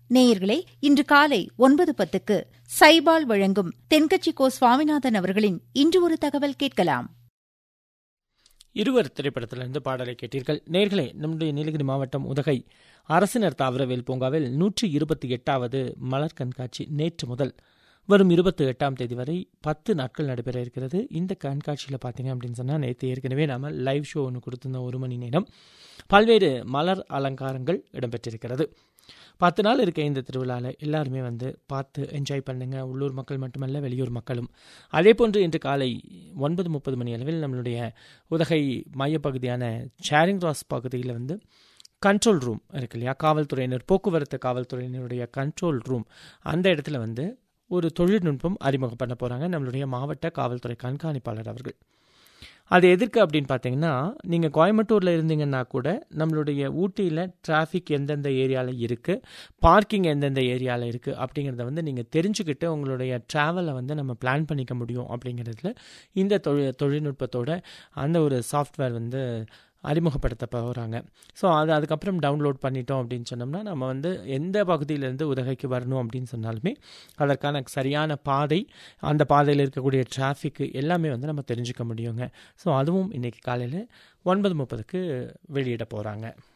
நேயர்களே இன்று காலை ஒன்பது பத்துக்கு சைபால் வழங்கும் தென்கட்சி கோ சுவாமிநாதன் அவர்களின் இன்று ஒரு தகவல் கேட்கலாம் இருவர் திரைப்படத்திலிருந்து பாடலை கேட்டீர்கள் நேர்களே நம்முடைய நீலகிரி மாவட்டம் உதகை அரசினர் தாவரவியல் பூங்காவில் நூற்றி இருபத்தி எட்டாவது மலர் கண்காட்சி நேற்று முதல் வரும் இருபத்தி எட்டாம் தேதி வரை பத்து நாட்கள் நடைபெற இருக்கிறது இந்த கண்காட்சியில் பார்த்தீங்க அப்படின்னு சொன்னால் நேற்று ஏற்கனவே நாம் லைவ் ஷோ ஒன்று கொடுத்திருந்தோம் ஒரு மணி நேரம் பல்வேறு மலர் அலங்காரங்கள் இடம்பெற்றிருக்கிறது பத்து நாள் இருக்க இந்த திருவிழாவில் எல்லாருமே வந்து பார்த்து என்ஜாய் பண்ணுங்க உள்ளூர் மக்கள் மட்டுமல்ல வெளியூர் மக்களும் அதே போன்று இன்று காலை ஒன்பது முப்பது மணி அளவில் நம்மளுடைய உதகை மையப்பகுதியான சேரிங் ராஸ் பகுதியில் வந்து கண்ட்ரோல் ரூம் இருக்கு இல்லையா காவல்துறையினர் போக்குவரத்து காவல்துறையினருடைய கண்ட்ரோல் ரூம் அந்த இடத்துல வந்து ஒரு தொழில்நுட்பம் அறிமுகம் பண்ண போகிறாங்க நம்மளுடைய மாவட்ட காவல்துறை கண்காணிப்பாளர் அவர்கள் அது எதற்கு அப்படின்னு பார்த்தீங்கன்னா நீங்கள் கோயம்புத்தூரில் இருந்தீங்கன்னா கூட நம்மளுடைய ஊட்டியில் டிராஃபிக் எந்தெந்த ஏரியாவில் இருக்குது பார்க்கிங் எந்தெந்த ஏரியாவில் இருக்குது அப்படிங்கிறத வந்து நீங்கள் தெரிஞ்சுக்கிட்டு உங்களுடைய ட்ராவலை வந்து நம்ம பிளான் பண்ணிக்க முடியும் அப்படிங்கிறதுல இந்த தொழில் தொழில்நுட்பத்தோட அந்த ஒரு சாஃப்ட்வேர் வந்து அறிமுகப்படுத்த போகிறாங்க ஸோ அது அதுக்கப்புறம் டவுன்லோட் பண்ணிட்டோம் அப்படின்னு சொன்னோம்னா நம்ம வந்து எந்த பகுதியிலேருந்து உதகைக்கு வரணும் அப்படின்னு சொன்னாலுமே அதற்கான சரியான பாதை அந்த பாதையில் இருக்கக்கூடிய டிராஃபிக்கு எல்லாமே வந்து நம்ம தெரிஞ்சுக்க முடியுங்க ஸோ அதுவும் இன்றைக்கி காலையில் ஒன்பது முப்பதுக்கு வெளியிட போகிறாங்க